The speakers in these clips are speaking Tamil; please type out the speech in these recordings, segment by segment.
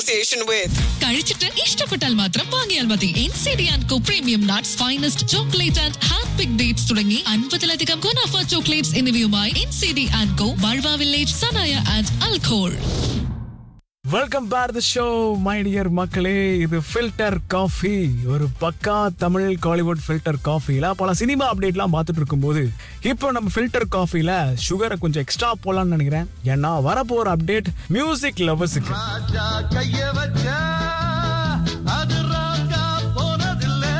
association with. കഴിച്ചിട്ട് ഇഷ്ടപ്പെട്ടാൽ മാത്രം വാങ്ങിയാൽ മതി N C D and Co premium nuts finest chocolate and hand pick dates തുടങ്ങി അൻപതിലധികം ഗുണാഫ ചോക്ലേറ്റ്സ് എന്നിവയുമായി N C D and Co ബൾവ വില്ലേജ് സനായ ആൻഡ് അൽഖോൾ வெல்கம் பேர் த ஷோ மை டியர் மக்களே இது ஃபில்டர் காஃபி ஒரு பக்கா தமிழ் காலிவுட் ஃபில்டர் காஃபில பல சினிமா அப்டேட்லாம் பார்த்துட்டு இருக்கும்போது இப்போ நம்ம ஃபில்டர் காஃபில சுகரை கொஞ்சம் எக்ஸ்ட்ரா போலாம்னு நினைக்கிறேன் ஏன்னா வரப்போற அப்டேட் மியூசிக் லவர்ஸுக்கு ராஜா கைய வச்சா அது ராஜா போனதில்லை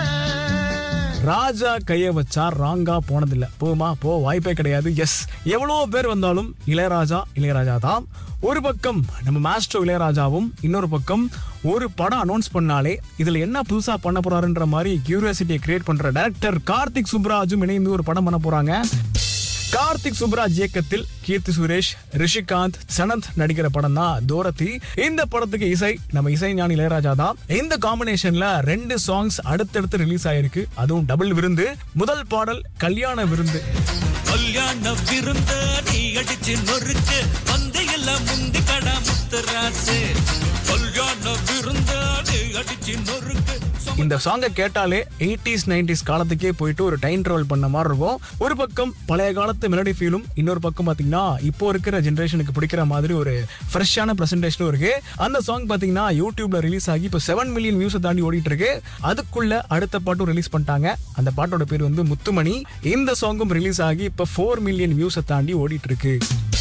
ராஜா கைய வச்சா ராங்கா போனதில்லை போமா போ வாய்ப்பே கிடையாது எஸ் எவ்வளோ பேர் வந்தாலும் இளையராஜா இளையராஜா தான் ஒரு பக்கம் நம்ம மாஸ்டர் இளையராஜாவும் இன்னொரு பக்கம் ஒரு படம் அனௌன்ஸ் பண்ணாலே இதுல என்ன புதுசா பண்ண போறாருன்ற மாதிரி கியூரியாசிட்டியை கிரியேட் பண்ற டைரக்டர் கார்த்திக் சுப்ராஜும் இணைந்து ஒரு படம் பண்ண போறாங்க கார்த்திக் சுப்ராஜ் இயக்கத்தில் கீர்த்தி சுரேஷ் ரிஷிகாந்த் சனந்த் நடிக்கிற படம் தான் தோரத்தி இந்த படத்துக்கு இசை நம்ம இசை ஞானி இளையராஜா தான் இந்த காம்பினேஷன்ல ரெண்டு சாங்ஸ் அடுத்தடுத்து ரிலீஸ் ஆயிருக்கு அதுவும் டபுள் விருந்து முதல் பாடல் கல்யாண விருந்து கல்யாண விருந்த நீ அடிச்சு நொறுக்கு பந்தையில முந்தி கடா முத்துராசு கல்யாண விருந்த நீ அடிச்சு நொறுக்கு இந்த சாங்கை கேட்டாலே எயிட்டிஸ் நைன்டிஸ் காலத்துக்கே போயிட்டு ஒரு டைம் டிராவல் பண்ண மாதிரி இருக்கும் ஒரு பக்கம் பழைய காலத்து மெலடி ஃபீலும் இன்னொரு பக்கம் பாத்தீங்கன்னா இப்போ இருக்கிற ஜென்ரேஷனுக்கு பிடிக்கிற மாதிரி ஒரு ஃப்ரெஷ்ஷான பிரசன்டேஷனும் இருக்கு அந்த சாங் பாத்தீங்கன்னா யூடியூப்ல ரிலீஸ் ஆகி இப்போ செவன் மில்லியன் வியூஸை தாண்டி ஓடிட்டு இருக்கு அதுக்குள்ள அடுத்த பாட்டும் ரிலீஸ் பண்ணிட்டாங்க அந்த பாட்டோட பேர் வந்து முத்துமணி இந்த சாங்கும் ரிலீஸ் ஆகி இப்போ ஃபோர் மில்லியன் வியூஸை தாண்டி ஓடிட்டு இருக்கு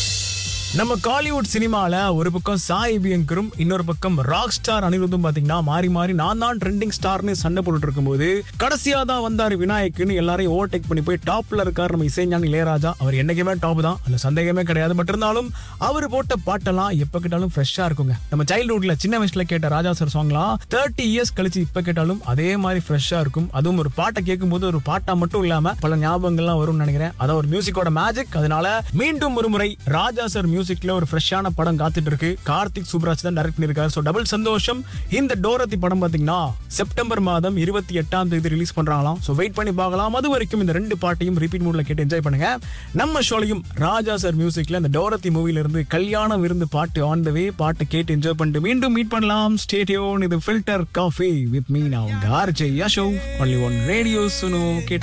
நம்ம காலிவுட் சினிமால ஒரு பக்கம் சாய் பியங்கரும் இன்னொரு பக்கம் ராக் ஸ்டார் அனிருத்தும் பாத்தீங்கன்னா மாறி மாறி நான் தான் ட்ரெண்டிங் ஸ்டார்னு சண்டை போட்டுட்டு இருக்கும்போது கடைசியா தான் வந்தாரு விநாயக்னு எல்லாரையும் ஓவர்டேக் பண்ணி போய் டாப்ல இருக்காரு நம்ம இசைஞானி இளையராஜா அவர் என்னைக்குமே டாப் தான் அதுல சந்தேகமே கிடையாது பட் இருந்தாலும் அவர் போட்ட பாட்டெல்லாம் எப்ப கேட்டாலும் ஃப்ரெஷ்ஷா இருக்குங்க நம்ம சைல்ட்ஹுட்ல சின்ன வயசுல கேட்ட ராஜா சார் சாங்லாம் தேர்ட்டி இயர்ஸ் கழிச்சு இப்ப கேட்டாலும் அதே மாதிரி ஃப்ரெஷ்ஷா இருக்கும் அதுவும் ஒரு பாட்டை கேட்கும்போது ஒரு பாட்டா மட்டும் இல்லாம பல ஞாபகங்கள்லாம் வரும்னு நினைக்கிறேன் அதான் ஒரு மியூசிக்கோட மேஜிக் அதனால மீண்டும் ஒரு முறை ராஜா சார் மியூசிக்ல ஒரு ஃப்ரெஷ்ஷான படம் காத்துட்டு இருக்கு கார்த்திக் சுப்ராஜ் தான் டைரக்ட் பண்ணிருக்காரு ஸோ டபுள் சந்தோஷம் இந்த டோரத்தி படம் பாத்தீங்கன்னா செப்டம்பர் மாதம் இருபத்தி எட்டாம் தேதி ரிலீஸ் பண்றாங்களாம் ஸோ வெயிட் பண்ணி பார்க்கலாம் அது வரைக்கும் இந்த ரெண்டு பாட்டையும் ரிப்பீட் மூட்ல கேட்டு என்ஜாய் பண்ணுங்க நம்ம ஷோலையும் ராஜா சார் மியூசிக்ல இந்த டோரத்தி மூவில இருந்து கல்யாண விருந்து பாட்டு ஆன் த வே பாட்டு கேட்டு என்ஜாய் பண்ணிட்டு மீண்டும் மீட் பண்ணலாம் ஸ்டேடியோன் இது ஃபில்டர் காஃபி வித் மீ நான் உங்க RJ Yasho only one radio Suno கேட்டு